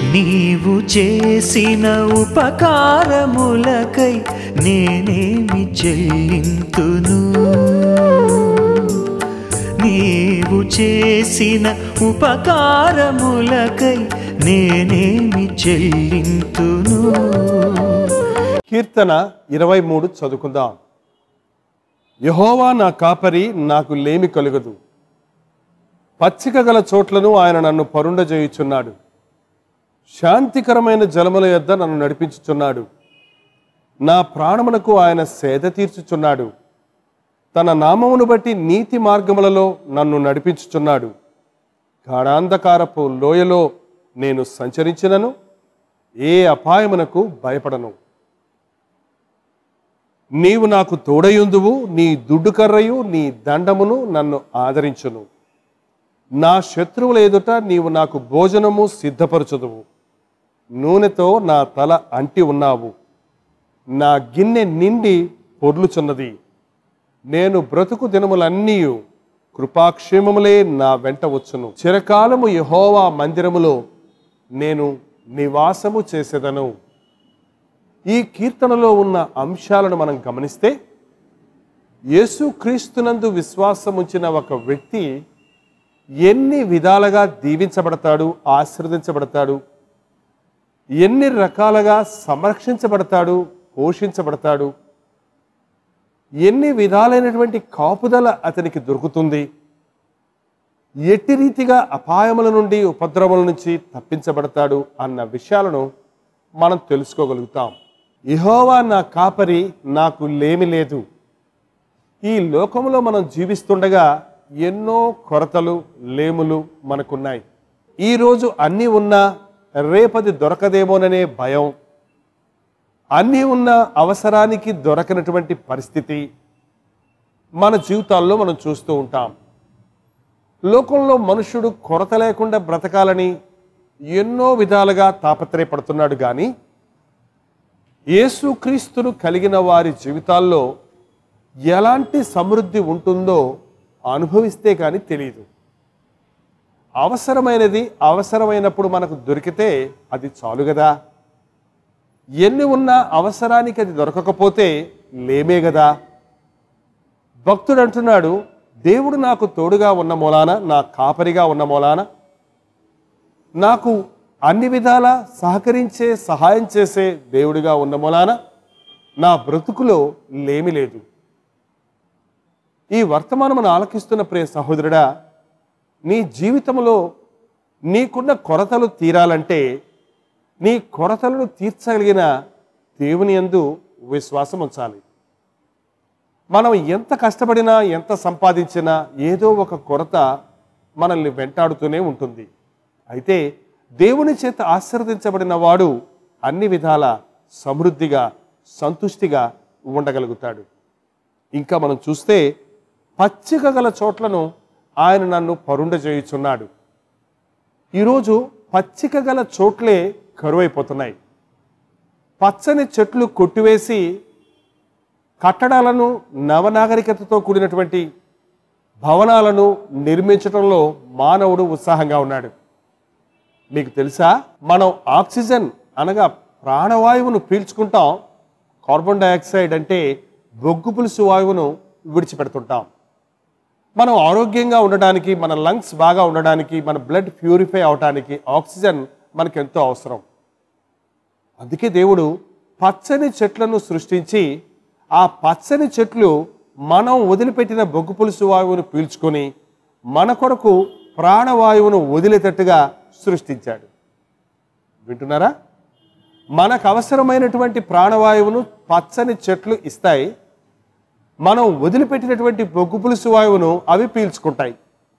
నీవు చేసిన ఉపకారములకై నేనేమి చెల్లింతును నీవు చేసిన ఉపకారములకై నేనేమి చెల్లింతును కీర్తన ఇరవై మూడు చదువుకుందాం యహోవా నా కాపరి నాకు లేమి కలుగదు పచ్చిక గల చోట్లను ఆయన నన్ను పరుండజేయుచున్నాడు శాంతికరమైన జలముల యొద్ద నన్ను నడిపించుచున్నాడు నా ప్రాణమునకు ఆయన సేద తీర్చుచున్నాడు తన నామమును బట్టి నీతి మార్గములలో నన్ను నడిపించుచున్నాడు గాఢాంధకారపు లోయలో నేను సంచరించినను ఏ అపాయమునకు భయపడను నీవు నాకు తోడయుందువు నీ దుడ్డు కర్రయు నీ దండమును నన్ను ఆదరించును నా శత్రువుల ఎదుట నీవు నాకు భోజనము సిద్ధపరచుదువు నూనెతో నా తల అంటి ఉన్నావు నా గిన్నె నిండి పొర్లుచున్నది నేను బ్రతుకు దినములన్నీ కృపాక్షేమములే నా వెంట వచ్చును చిరకాలము యహోవా మందిరములో నేను నివాసము చేసేదను ఈ కీర్తనలో ఉన్న అంశాలను మనం గమనిస్తే యేసుక్రీస్తునందు విశ్వాసం ఉంచిన ఒక వ్యక్తి ఎన్ని విధాలుగా దీవించబడతాడు ఆశీర్వదించబడతాడు ఎన్ని రకాలుగా సంరక్షించబడతాడు పోషించబడతాడు ఎన్ని విధాలైనటువంటి కాపుదల అతనికి దొరుకుతుంది ఎట్టి రీతిగా అపాయముల నుండి ఉపద్రవముల నుంచి తప్పించబడతాడు అన్న విషయాలను మనం తెలుసుకోగలుగుతాం ఇహోవా నా కాపరి నాకు లేమి లేదు ఈ లోకంలో మనం జీవిస్తుండగా ఎన్నో కొరతలు లేములు మనకున్నాయి ఈరోజు అన్నీ ఉన్నా రేపది దొరకదేమోననే భయం అన్నీ ఉన్న అవసరానికి దొరకనటువంటి పరిస్థితి మన జీవితాల్లో మనం చూస్తూ ఉంటాం లోకంలో మనుషుడు కొరత లేకుండా బ్రతకాలని ఎన్నో విధాలుగా తాపత్రయపడుతున్నాడు కానీ యేసుక్రీస్తును కలిగిన వారి జీవితాల్లో ఎలాంటి సమృద్ధి ఉంటుందో అనుభవిస్తే కానీ తెలియదు అవసరమైనది అవసరమైనప్పుడు మనకు దొరికితే అది చాలు కదా ఎన్ని ఉన్నా అవసరానికి అది దొరకకపోతే లేమే కదా భక్తుడు అంటున్నాడు దేవుడు నాకు తోడుగా ఉన్న మూలాన నా కాపరిగా ఉన్న మూలాన నాకు అన్ని విధాల సహకరించే సహాయం చేసే దేవుడిగా ఉన్న మూలాన నా బ్రతుకులో లేమి లేదు ఈ వర్తమానమును ఆలకిస్తున్న ప్రియ సహోదరుడా నీ జీవితంలో నీకున్న కొరతలు తీరాలంటే నీ కొరతలను తీర్చగలిగిన దేవుని యందు విశ్వాసం ఉంచాలి మనం ఎంత కష్టపడినా ఎంత సంపాదించినా ఏదో ఒక కొరత మనల్ని వెంటాడుతూనే ఉంటుంది అయితే దేవుని చేత ఆశీర్వదించబడిన వాడు అన్ని విధాల సమృద్ధిగా సంతుష్టిగా ఉండగలుగుతాడు ఇంకా మనం చూస్తే పచ్చిక గల చోట్లను ఆయన నన్ను పరుండజేయుచున్నాడు ఈరోజు పచ్చిక గల చోట్లే కరువైపోతున్నాయి పచ్చని చెట్లు కొట్టివేసి కట్టడాలను నవనాగరికతతో కూడినటువంటి భవనాలను నిర్మించడంలో మానవుడు ఉత్సాహంగా ఉన్నాడు మీకు తెలుసా మనం ఆక్సిజన్ అనగా ప్రాణవాయువును పీల్చుకుంటాం కార్బన్ డయాక్సైడ్ అంటే బొగ్గు పులుసు వాయువును విడిచిపెడుతుంటాం మనం ఆరోగ్యంగా ఉండడానికి మన లంగ్స్ బాగా ఉండడానికి మన బ్లడ్ ప్యూరిఫై అవడానికి ఆక్సిజన్ మనకు ఎంతో అవసరం అందుకే దేవుడు పచ్చని చెట్లను సృష్టించి ఆ పచ్చని చెట్లు మనం వదిలిపెట్టిన బొగ్గు పులుసు వాయువును పీల్చుకొని మన కొరకు ప్రాణవాయువును వదిలేటట్టుగా సృష్టించాడు వింటున్నారా మనకు అవసరమైనటువంటి ప్రాణవాయువును పచ్చని చెట్లు ఇస్తాయి మనం వదిలిపెట్టినటువంటి బొగ్గు పులుసు వాయువును అవి పీల్చుకుంటాయి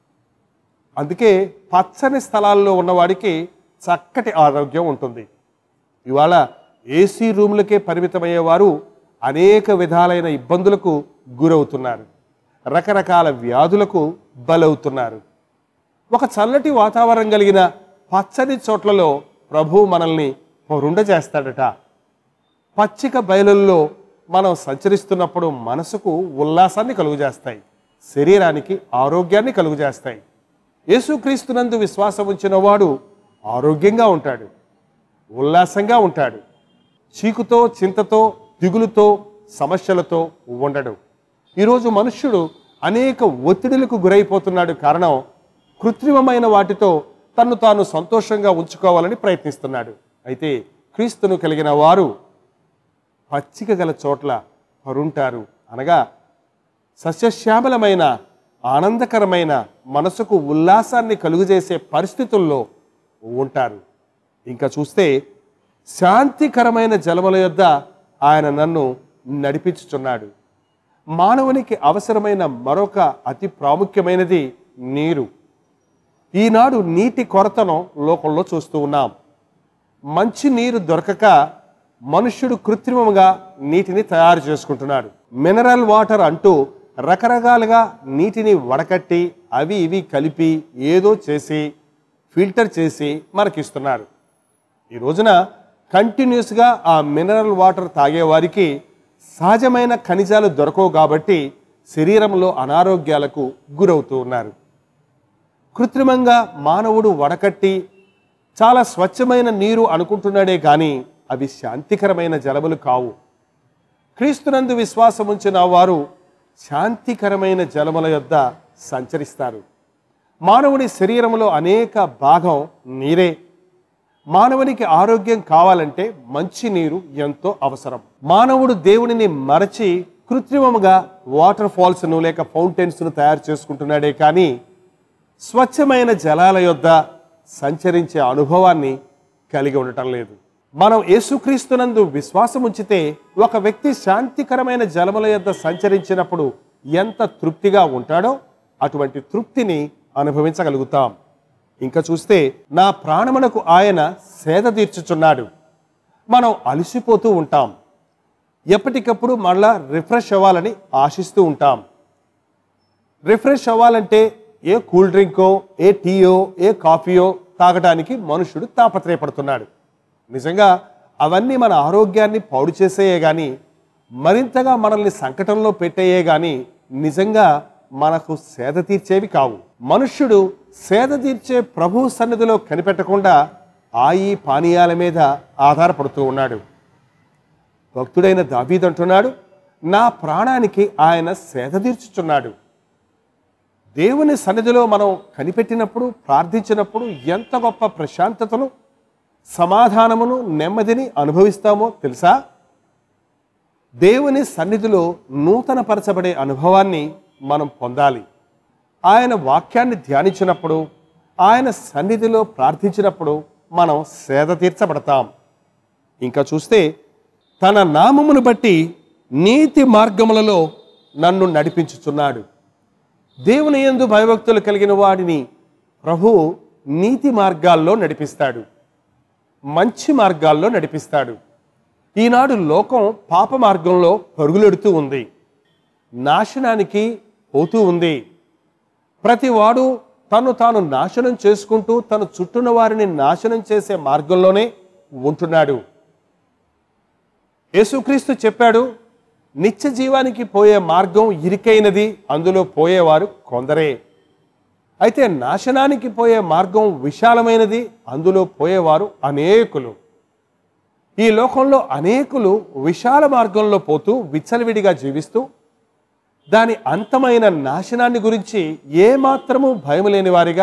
అందుకే పచ్చని స్థలాల్లో ఉన్నవాడికి చక్కటి ఆరోగ్యం ఉంటుంది ఇవాళ ఏసీ రూములకే పరిమితమయ్యేవారు అనేక విధాలైన ఇబ్బందులకు గురవుతున్నారు రకరకాల వ్యాధులకు బలవుతున్నారు ఒక చల్లటి వాతావరణం కలిగిన పచ్చని చోట్లలో ప్రభు మనల్ని పొరుండ చేస్తాడట పచ్చిక బయలుల్లో మనం సంచరిస్తున్నప్పుడు మనసుకు ఉల్లాసాన్ని కలుగజేస్తాయి శరీరానికి ఆరోగ్యాన్ని కలుగజేస్తాయి యేసుక్రీస్తునందు విశ్వాసం ఉంచిన వాడు ఆరోగ్యంగా ఉంటాడు ఉల్లాసంగా ఉంటాడు చీకుతో చింతతో దిగులుతో సమస్యలతో ఉండడు ఈరోజు మనుష్యుడు అనేక ఒత్తిడులకు గురైపోతున్నాడు కారణం కృత్రిమమైన వాటితో తన్ను తాను సంతోషంగా ఉంచుకోవాలని ప్రయత్నిస్తున్నాడు అయితే క్రీస్తును కలిగిన వారు పచ్చిక గల చోట్ల పరుంటారు అనగా సస్యశ్యామలమైన ఆనందకరమైన మనసుకు ఉల్లాసాన్ని కలుగజేసే పరిస్థితుల్లో ఉంటారు ఇంకా చూస్తే శాంతికరమైన జలముల యొద్ద ఆయన నన్ను నడిపించుచున్నాడు మానవునికి అవసరమైన మరొక అతి ప్రాముఖ్యమైనది నీరు ఈనాడు నీటి కొరతను లోకంలో చూస్తూ ఉన్నాం మంచి నీరు దొరకక మనుష్యుడు కృత్రిమంగా నీటిని తయారు చేసుకుంటున్నాడు మినరల్ వాటర్ అంటూ రకరకాలుగా నీటిని వడకట్టి అవి ఇవి కలిపి ఏదో చేసి ఫిల్టర్ చేసి మనకిస్తున్నారు ఈ రోజున కంటిన్యూస్గా ఆ మినరల్ వాటర్ తాగేవారికి సహజమైన ఖనిజాలు దొరకవు కాబట్టి శరీరంలో అనారోగ్యాలకు గురవుతూ ఉన్నారు కృత్రిమంగా మానవుడు వడకట్టి చాలా స్వచ్ఛమైన నీరు అనుకుంటున్నాడే కానీ అవి శాంతికరమైన జలములు కావు క్రీస్తునందు విశ్వాసం ఉంచిన వారు శాంతికరమైన జలముల యొద్ద సంచరిస్తారు మానవుడి శరీరంలో అనేక భాగం నీరే మానవునికి ఆరోగ్యం కావాలంటే మంచి నీరు ఎంతో అవసరం మానవుడు దేవునిని మరచి కృత్రిమముగా వాటర్ ఫాల్స్ను లేక ఫౌంటైన్స్ను తయారు చేసుకుంటున్నాడే కానీ స్వచ్ఛమైన జలాల యొద్ద సంచరించే అనుభవాన్ని కలిగి ఉండటం లేదు మనం యేసుక్రీస్తునందు విశ్వాసం ఉంచితే ఒక వ్యక్తి శాంతికరమైన జలముల యొద్ద సంచరించినప్పుడు ఎంత తృప్తిగా ఉంటాడో అటువంటి తృప్తిని అనుభవించగలుగుతాం ఇంకా చూస్తే నా ప్రాణమునకు ఆయన సేద తీర్చుచున్నాడు మనం అలసిపోతూ ఉంటాం ఎప్పటికప్పుడు మళ్ళా రిఫ్రెష్ అవ్వాలని ఆశిస్తూ ఉంటాం రిఫ్రెష్ అవ్వాలంటే ఏ కూల్ డ్రింకో ఏ టీయో ఏ కాఫీయో తాగడానికి మనుషుడు తాపత్రయపడుతున్నాడు నిజంగా అవన్నీ మన ఆరోగ్యాన్ని పాడు చేసేయే కానీ మరింతగా మనల్ని సంకటంలో పెట్టేయే కానీ నిజంగా మనకు సేద తీర్చేవి కావు మనుష్యుడు సేద తీర్చే ప్రభు సన్నిధిలో కనిపెట్టకుండా ఆయి పానీయాల మీద ఆధారపడుతూ ఉన్నాడు భక్తుడైన దావీద్ అంటున్నాడు నా ప్రాణానికి ఆయన సేద తీర్చుచున్నాడు దేవుని సన్నిధిలో మనం కనిపెట్టినప్పుడు ప్రార్థించినప్పుడు ఎంత గొప్ప ప్రశాంతతను సమాధానమును నెమ్మదిని అనుభవిస్తామో తెలుసా దేవుని సన్నిధిలో నూతనపరచబడే అనుభవాన్ని మనం పొందాలి ఆయన వాక్యాన్ని ధ్యానించినప్పుడు ఆయన సన్నిధిలో ప్రార్థించినప్పుడు మనం సేద తీర్చబడతాం ఇంకా చూస్తే తన నామమును బట్టి నీతి మార్గములలో నన్ను నడిపించుచున్నాడు దేవుని యందు భయభక్తులు కలిగిన వాడిని ప్రభు నీతి మార్గాల్లో నడిపిస్తాడు మంచి మార్గాల్లో నడిపిస్తాడు ఈనాడు లోకం పాప మార్గంలో పరుగులెడుతూ ఉంది నాశనానికి పోతూ ఉంది ప్రతివాడు తను తాను నాశనం చేసుకుంటూ తన చుట్టూన వారిని నాశనం చేసే మార్గంలోనే ఉంటున్నాడు యేసుక్రీస్తు చెప్పాడు నిత్య జీవానికి పోయే మార్గం ఇరుకైనది అందులో పోయేవారు కొందరే అయితే నాశనానికి పోయే మార్గం విశాలమైనది అందులో పోయేవారు అనేకులు ఈ లోకంలో అనేకులు విశాల మార్గంలో పోతూ విచ్చలవిడిగా జీవిస్తూ దాని అంతమైన నాశనాన్ని గురించి ఏమాత్రము భయం లేని వారిగా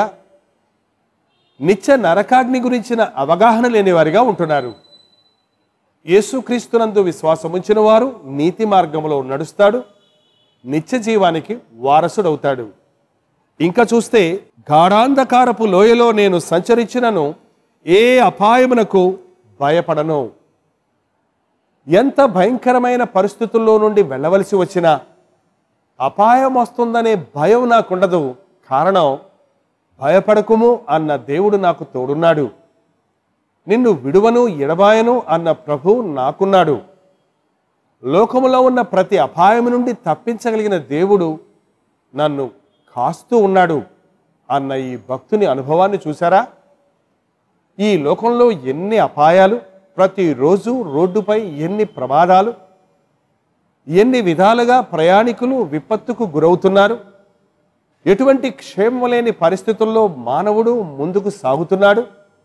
నిత్య నరకాగ్ని గురించిన అవగాహన లేని వారిగా ఉంటున్నారు యేసుక్రీస్తునందు విశ్వాసం ఉంచిన వారు నీతి మార్గంలో నడుస్తాడు నిత్య జీవానికి వారసుడవుతాడు ఇంకా చూస్తే గాఢాంధకారపు లోయలో నేను సంచరించినను ఏ అపాయమునకు భయపడను ఎంత భయంకరమైన పరిస్థితుల్లో నుండి వెళ్ళవలసి వచ్చినా అపాయం వస్తుందనే భయం నాకుండదు కారణం భయపడకుము అన్న దేవుడు నాకు తోడున్నాడు నిన్ను విడువను ఎడబాయను అన్న ప్రభు నాకున్నాడు లోకములో ఉన్న ప్రతి అపాయం నుండి తప్పించగలిగిన దేవుడు నన్ను కాస్తూ ఉన్నాడు అన్న ఈ భక్తుని అనుభవాన్ని చూసారా ఈ లోకంలో ఎన్ని అపాయాలు ప్రతిరోజు రోడ్డుపై ఎన్ని ప్రమాదాలు ఎన్ని విధాలుగా ప్రయాణికులు విపత్తుకు గురవుతున్నారు ఎటువంటి క్షేమం లేని పరిస్థితుల్లో మానవుడు ముందుకు సాగుతున్నాడు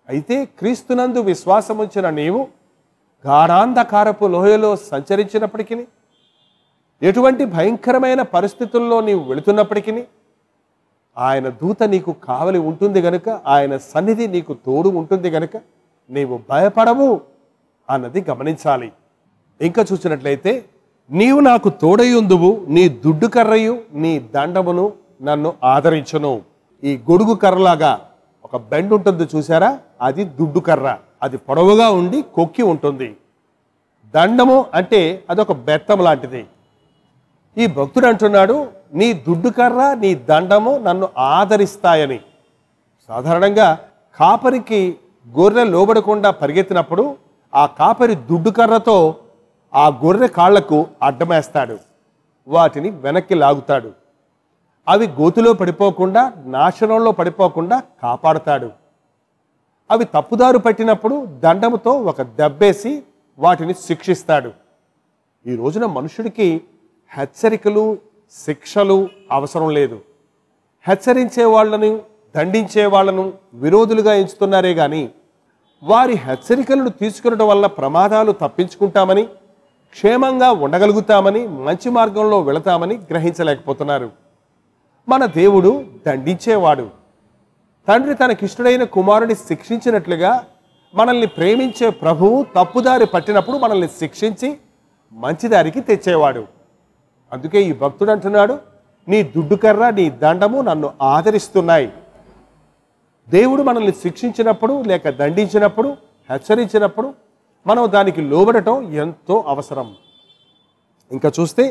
అయితే క్రీస్తునందు విశ్వాసముంచిన నీవు గాఢాంధకారపు లోయలో సంచరించినప్పటికీ ఎటువంటి భయంకరమైన పరిస్థితుల్లో నీవు వెళుతున్నప్పటికీ ఆయన దూత నీకు కావలి ఉంటుంది గనుక ఆయన సన్నిధి నీకు తోడు ఉంటుంది గనుక నీవు భయపడవు అన్నది గమనించాలి ఇంకా చూసినట్లయితే నీవు నాకు తోడయుందువు నీ దుడ్డు కర్రయు నీ దండమును నన్ను ఆదరించును ఈ గొడుగు కర్రలాగా ఒక బెండ్ ఉంటుంది చూసారా అది దుడ్డు కర్ర అది పొడవుగా ఉండి కొక్కి ఉంటుంది దండము అంటే అదొక బెత్తం లాంటిది ఈ భక్తుడు అంటున్నాడు నీ దుడ్డు కర్ర నీ దండము నన్ను ఆదరిస్తాయని సాధారణంగా కాపరికి గొర్రె లోబడకుండా పరిగెత్తినప్పుడు ఆ కాపరి దుడ్డు కర్రతో ఆ గొర్రె కాళ్లకు అడ్డమేస్తాడు వాటిని వెనక్కి లాగుతాడు అవి గోతులో పడిపోకుండా నాశనంలో పడిపోకుండా కాపాడుతాడు అవి తప్పుదారు పట్టినప్పుడు దండముతో ఒక దెబ్బేసి వాటిని శిక్షిస్తాడు ఈ రోజున మనుషుడికి హెచ్చరికలు శిక్షలు అవసరం లేదు హెచ్చరించే వాళ్ళను దండించే వాళ్ళను విరోధులుగా ఎంచుతున్నారే కానీ వారి హెచ్చరికలను తీసుకునడం వల్ల ప్రమాదాలు తప్పించుకుంటామని క్షేమంగా ఉండగలుగుతామని మంచి మార్గంలో వెళతామని గ్రహించలేకపోతున్నారు మన దేవుడు దండించేవాడు తండ్రి తనకిష్టుడైన కుమారుని శిక్షించినట్లుగా మనల్ని ప్రేమించే ప్రభువు తప్పుదారి పట్టినప్పుడు మనల్ని శిక్షించి మంచిదారికి తెచ్చేవాడు అందుకే ఈ భక్తుడు అంటున్నాడు నీ దుడ్డు కర్ర నీ దండము నన్ను ఆదరిస్తున్నాయి దేవుడు మనల్ని శిక్షించినప్పుడు లేక దండించినప్పుడు హెచ్చరించినప్పుడు మనం దానికి లోబడటం ఎంతో అవసరం ఇంకా చూస్తే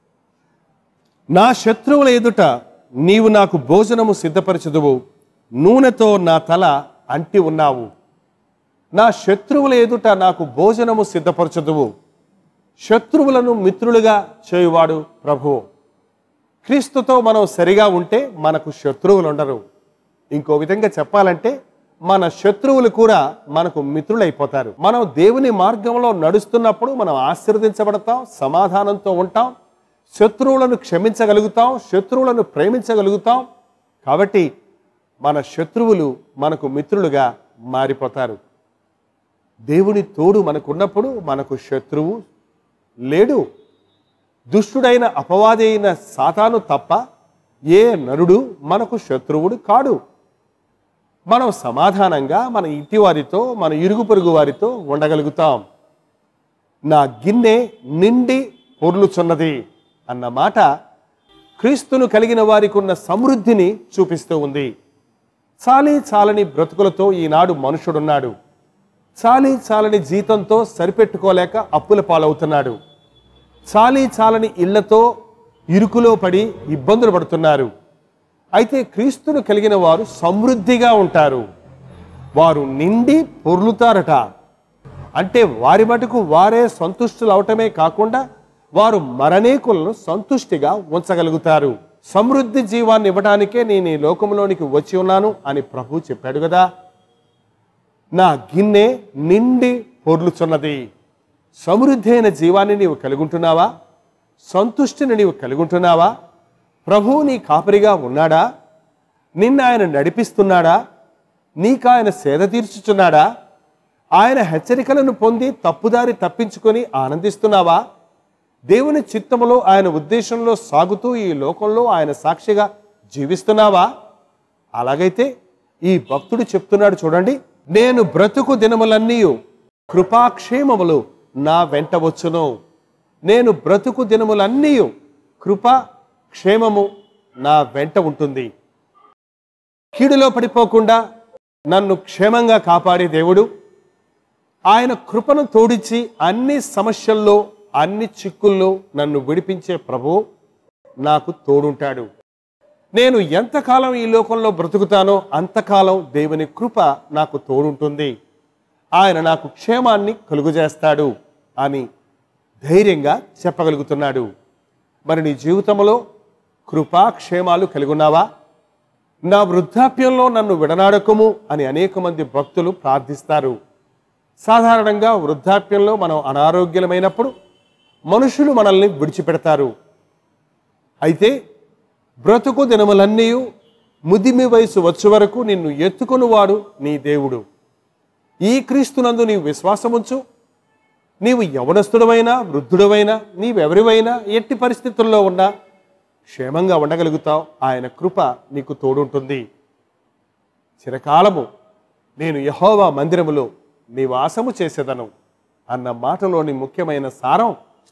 నా శత్రువుల ఎదుట నీవు నాకు భోజనము సిద్ధపరచుదువు నూనెతో నా తల అంటి ఉన్నావు నా శత్రువుల ఎదుట నాకు భోజనము సిద్ధపరచుదువు శత్రువులను మిత్రులుగా చేయువాడు ప్రభువు క్రీస్తుతో మనం సరిగా ఉంటే మనకు శత్రువులు ఉండరు ఇంకో విధంగా చెప్పాలంటే మన శత్రువులు కూడా మనకు మిత్రులైపోతారు మనం దేవుని మార్గంలో నడుస్తున్నప్పుడు మనం ఆశీర్వదించబడతాం సమాధానంతో ఉంటాం శత్రువులను క్షమించగలుగుతాం శత్రువులను ప్రేమించగలుగుతాం కాబట్టి మన శత్రువులు మనకు మిత్రులుగా మారిపోతారు దేవుని తోడు మనకున్నప్పుడు మనకు శత్రువు లేడు దుష్టుడైన అపవాది అయిన సాతాను తప్ప ఏ నరుడు మనకు శత్రువుడు కాడు మనం సమాధానంగా మన ఇంటి వారితో మన ఇరుగు పొరుగు వారితో ఉండగలుగుతాం నా గిన్నె నిండి పొర్లుచున్నది అన్న మాట క్రీస్తును కలిగిన వారికి ఉన్న సమృద్ధిని చూపిస్తూ ఉంది చాలీ చాలని బ్రతుకులతో ఈనాడు మనుషుడున్నాడు చాలీ చాలని జీతంతో సరిపెట్టుకోలేక అప్పుల పాలవుతున్నాడు చాలీ చాలని ఇళ్లతో ఇరుకులో పడి ఇబ్బందులు పడుతున్నారు అయితే క్రీస్తును కలిగిన వారు సమృద్ధిగా ఉంటారు వారు నిండి పొర్లుతారట అంటే వారి మటుకు వారే సంతుష్టులు అవటమే కాకుండా వారు మరణేకులను సంతుష్టిగా ఉంచగలుగుతారు సమృద్ధి జీవాన్ని ఇవ్వడానికే నేను ఈ లోకంలోనికి వచ్చి ఉన్నాను అని ప్రభు చెప్పాడు కదా నా గిన్నె నిండి పొర్లుచున్నది సమృద్ధి అయిన జీవాన్ని నీవు కలిగుంటున్నావా సంతుష్టిని నీవు కలిగుంటున్నావా ప్రభువు నీ కాపరిగా ఉన్నాడా నిన్ను ఆయన నడిపిస్తున్నాడా నీకు ఆయన సేద తీర్చుచున్నాడా ఆయన హెచ్చరికలను పొంది తప్పుదారి తప్పించుకొని ఆనందిస్తున్నావా దేవుని చిత్తములో ఆయన ఉద్దేశంలో సాగుతూ ఈ లోకంలో ఆయన సాక్షిగా జీవిస్తున్నావా అలాగైతే ఈ భక్తుడు చెప్తున్నాడు చూడండి నేను బ్రతుకు దినములన్నీ కృపాక్షేమములు నా వెంట వచ్చును నేను బ్రతుకు దినములన్నీ కృపా క్షేమము నా వెంట ఉంటుంది కీడులో పడిపోకుండా నన్ను క్షేమంగా కాపాడే దేవుడు ఆయన కృపను తోడిచి అన్ని సమస్యల్లో అన్ని చిక్కుల్లో నన్ను విడిపించే ప్రభువు నాకు తోడుంటాడు నేను ఎంతకాలం ఈ లోకంలో బ్రతుకుతానో అంతకాలం దేవుని కృప నాకు తోడుంటుంది ఆయన నాకు క్షేమాన్ని కలుగజేస్తాడు అని ధైర్యంగా చెప్పగలుగుతున్నాడు మరి నీ జీవితంలో కృపా క్షేమాలు కలిగి ఉన్నావా నా వృద్ధాప్యంలో నన్ను విడనాడకము అని అనేక మంది భక్తులు ప్రార్థిస్తారు సాధారణంగా వృద్ధాప్యంలో మనం అనారోగ్యమైనప్పుడు మనుషులు మనల్ని విడిచిపెడతారు అయితే బ్రతుకు దినములన్నీ ముదిమి వయసు వచ్చే వరకు నిన్ను ఎత్తుకొనివాడు నీ దేవుడు ఈ క్రీస్తునందు నీవు విశ్వాసముంచు నీవు యవనస్తుడవైనా వృద్ధుడవైనా నీవెవరివైనా ఎట్టి పరిస్థితుల్లో ఉన్నా క్షేమంగా ఉండగలుగుతావు ఆయన కృప నీకు తోడుంటుంది చిరకాలము నేను యహోవా మందిరములో నివాసము చేసేదను అన్న మాటలోని ముఖ్యమైన సారం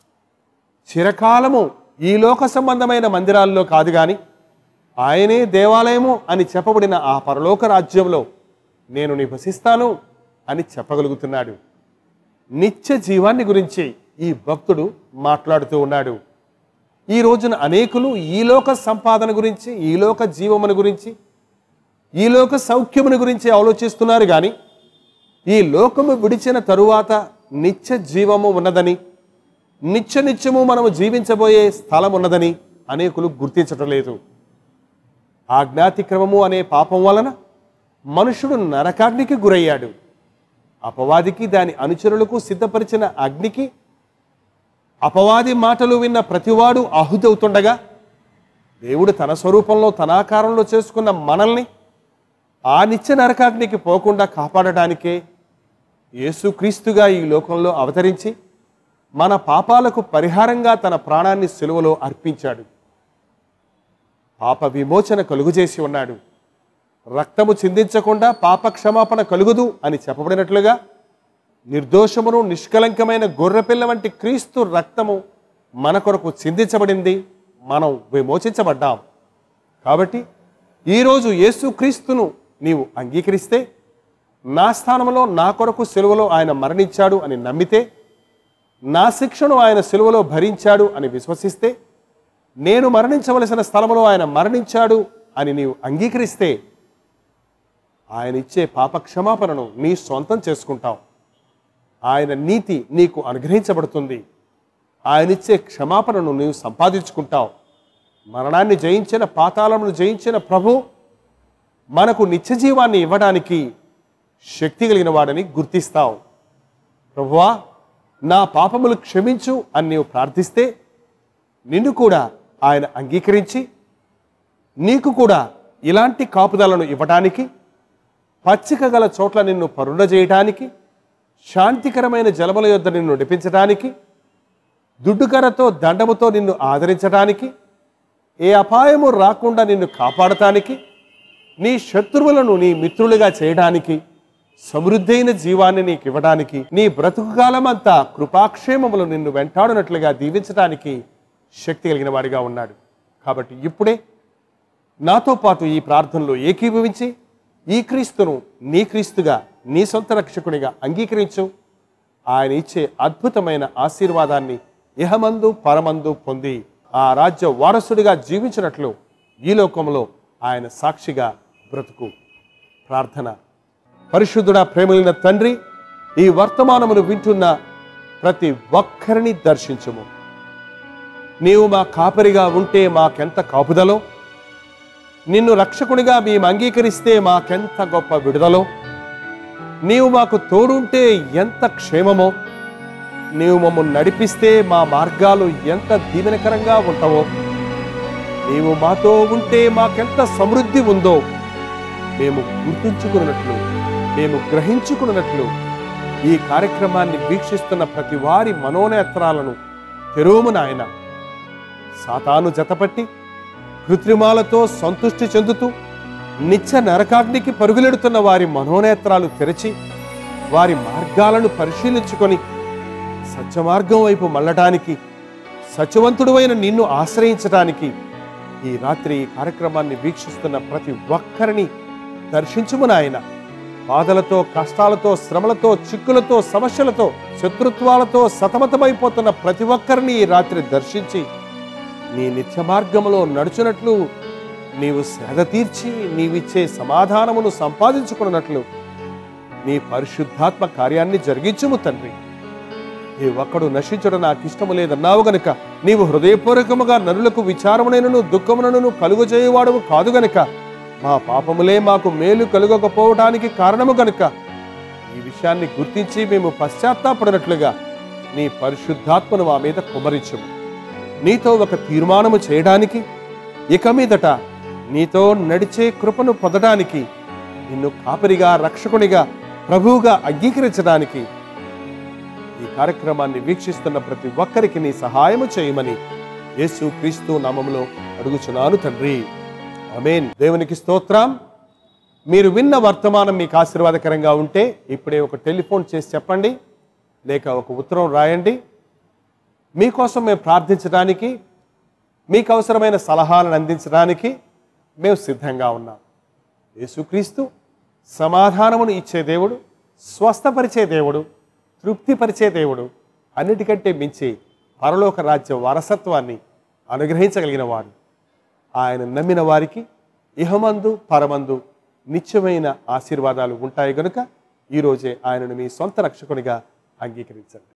చిరకాలము ఈ లోక సంబంధమైన మందిరాల్లో కాదు గాని ఆయనే దేవాలయము అని చెప్పబడిన ఆ పరలోక రాజ్యంలో నేను నివసిస్తాను అని చెప్పగలుగుతున్నాడు నిత్య జీవాన్ని గురించి ఈ భక్తుడు మాట్లాడుతూ ఉన్నాడు ఈ రోజున అనేకులు ఈ లోక సంపాదన గురించి ఈ లోక జీవమును గురించి ఈ లోక సౌఖ్యమును గురించి ఆలోచిస్తున్నారు కానీ ఈ లోకము విడిచిన తరువాత నిత్య జీవము ఉన్నదని నిత్య నిత్యము మనము జీవించబోయే స్థలం ఉన్నదని అనేకులు గుర్తించటం లేదు ఆజ్ఞాతిక్రమము అనే పాపం వలన మనుషుడు నరకాగ్నికి గురయ్యాడు అపవాదికి దాని అనుచరులకు సిద్ధపరిచిన అగ్నికి అపవాది మాటలు విన్న ప్రతివాడు ఆహుతవుతుండగా దేవుడు తన స్వరూపంలో తన ఆకారంలో చేసుకున్న మనల్ని ఆ నిత్య నరకాగ్నికి పోకుండా కాపాడటానికే యేసుక్రీస్తుగా ఈ లోకంలో అవతరించి మన పాపాలకు పరిహారంగా తన ప్రాణాన్ని సెలువలో అర్పించాడు పాప విమోచన కలుగుచేసి ఉన్నాడు రక్తము చిందించకుండా పాప క్షమాపణ కలుగుదు అని చెప్పబడినట్లుగా నిర్దోషమును నిష్కలంకమైన గొర్రెపిల్ల వంటి క్రీస్తు రక్తము మన కొరకు చిందించబడింది మనం విమోచించబడ్డాం కాబట్టి ఈరోజు యేసుక్రీస్తును నీవు అంగీకరిస్తే నా స్థానంలో నా కొరకు సెలవులో ఆయన మరణించాడు అని నమ్మితే నా శిక్షను ఆయన సెలవులో భరించాడు అని విశ్వసిస్తే నేను మరణించవలసిన స్థలంలో ఆయన మరణించాడు అని నీవు అంగీకరిస్తే ఆయన ఇచ్చే పాప క్షమాపణను నీ సొంతం చేసుకుంటావు ఆయన నీతి నీకు అనుగ్రహించబడుతుంది ఆయన ఇచ్చే క్షమాపణను నీవు సంపాదించుకుంటావు మరణాన్ని జయించిన పాతాళమును జయించిన ప్రభు మనకు నిత్య జీవాన్ని ఇవ్వడానికి శక్తి కలిగిన వాడని గుర్తిస్తావు ప్రభువా నా పాపములు క్షమించు అని నీవు ప్రార్థిస్తే నిన్ను కూడా ఆయన అంగీకరించి నీకు కూడా ఇలాంటి కాపుదలను ఇవ్వటానికి పచ్చిక గల చోట్ల నిన్ను పరుండ చేయటానికి శాంతికరమైన జలముల యొద్ద నిన్ను నడిపించడానికి దుడ్డుకరతో దండముతో నిన్ను ఆదరించడానికి ఏ అపాయము రాకుండా నిన్ను కాపాడటానికి నీ శత్రువులను నీ మిత్రులుగా చేయడానికి సమృద్ధైన జీవాన్ని నీకు ఇవ్వడానికి నీ బ్రతుకు కాలమంతా కృపాక్షేమములు నిన్ను వెంటాడునట్లుగా దీవించడానికి శక్తి కలిగిన వాడిగా ఉన్నాడు కాబట్టి ఇప్పుడే నాతో పాటు ఈ ప్రార్థనలో ఏకీభవించి ఈ క్రీస్తును నీ క్రీస్తుగా నీ సొంత రక్షకునిగా అంగీకరించు ఆయన ఇచ్చే అద్భుతమైన ఆశీర్వాదాన్ని ఇహమందు పరమందు పొంది ఆ రాజ్య వారసుడిగా జీవించినట్లు ఈ లోకంలో ఆయన సాక్షిగా బ్రతుకు ప్రార్థన పరిశుద్ధుడా ప్రేమలిన తండ్రి ఈ వర్తమానమును వింటున్న ప్రతి ఒక్కరిని దర్శించుము నీవు మా కాపరిగా ఉంటే మాకెంత కాపుదలో నిన్ను రక్షకునిగా మేము అంగీకరిస్తే మాకెంత గొప్ప విడుదలో నీవు మాకు తోడుంటే ఎంత క్షేమమో నీవు మమ్మల్ని నడిపిస్తే మా మార్గాలు ఎంత దీవెనకరంగా ఉంటావో నీవు మాతో ఉంటే మాకెంత సమృద్ధి ఉందో మేము గుర్తుంచుకున్నట్లు మేము గ్రహించుకున్నట్లు ఈ కార్యక్రమాన్ని వీక్షిస్తున్న ప్రతి వారి మనోనేత్రాలను తెరువుము నాయన సాతాను జతపట్టి కృత్రిమాలతో సంతృష్టి చెందుతూ నిత్య నరకాగ్నికి పరుగులెడుతున్న వారి మనోనేత్రాలు తెరచి వారి మార్గాలను పరిశీలించుకొని సత్యమార్గం వైపు మళ్ళటానికి సత్యవంతుడువైన నిన్ను ఆశ్రయించటానికి ఈ రాత్రి ఈ కార్యక్రమాన్ని వీక్షిస్తున్న ప్రతి ఒక్కరిని దర్శించుము నాయన బాధలతో కష్టాలతో శ్రమలతో చిక్కులతో సమస్యలతో శత్రుత్వాలతో సతమతమైపోతున్న ప్రతి ఒక్కరిని ఈ రాత్రి దర్శించి నీ నిత్య మార్గములో నడుచునట్లు నీవు సేద తీర్చి నీవిచ్చే సమాధానమును సంపాదించుకున్నట్లు నీ పరిశుద్ధాత్మ కార్యాన్ని జరిగించుము తండ్రి ఈ ఒక్కడు నశించడం నాకు ఇష్టము లేదన్నావు గనుక నీవు హృదయపూర్వకముగా నరులకు విచారమునైనను దుఃఖమునను కలుగు చేయవాడవు కాదు గనుక మా పాపములే మాకు మేలు కలుగకపోవటానికి కారణము గనుక ఈ విషయాన్ని గుర్తించి మేము పశ్చాత్తాపడినట్లుగా నీ పరిశుద్ధాత్మను మా మీద కుమరించము నీతో ఒక తీర్మానము చేయడానికి ఇక మీదట నీతో నడిచే కృపను పొందడానికి నిన్ను కాపరిగా రక్షకునిగా ప్రభువుగా అంగీకరించడానికి ఈ కార్యక్రమాన్ని వీక్షిస్తున్న ప్రతి ఒక్కరికి నీ సహాయము చేయమని యేసు క్రీస్తు నామములో అడుగుచున్నాను తండ్రి అమేన్ దేవునికి స్తోత్రం మీరు విన్న వర్తమానం మీకు ఆశీర్వాదకరంగా ఉంటే ఇప్పుడే ఒక టెలిఫోన్ చేసి చెప్పండి లేక ఒక ఉత్తరం రాయండి మీకోసం మేము ప్రార్థించడానికి మీకు అవసరమైన సలహాలను అందించడానికి మేము సిద్ధంగా ఉన్నాం యేసుక్రీస్తు సమాధానమును ఇచ్చే దేవుడు స్వస్థపరిచే దేవుడు తృప్తిపరిచే దేవుడు అన్నిటికంటే మించి పరలోక రాజ్య వారసత్వాన్ని అనుగ్రహించగలిగిన వాడు ఆయన నమ్మిన వారికి ఇహమందు పరమందు నిత్యమైన ఆశీర్వాదాలు ఉంటాయి గనుక ఈరోజే ఆయనను మీ సొంత రక్షకునిగా అంగీకరించండి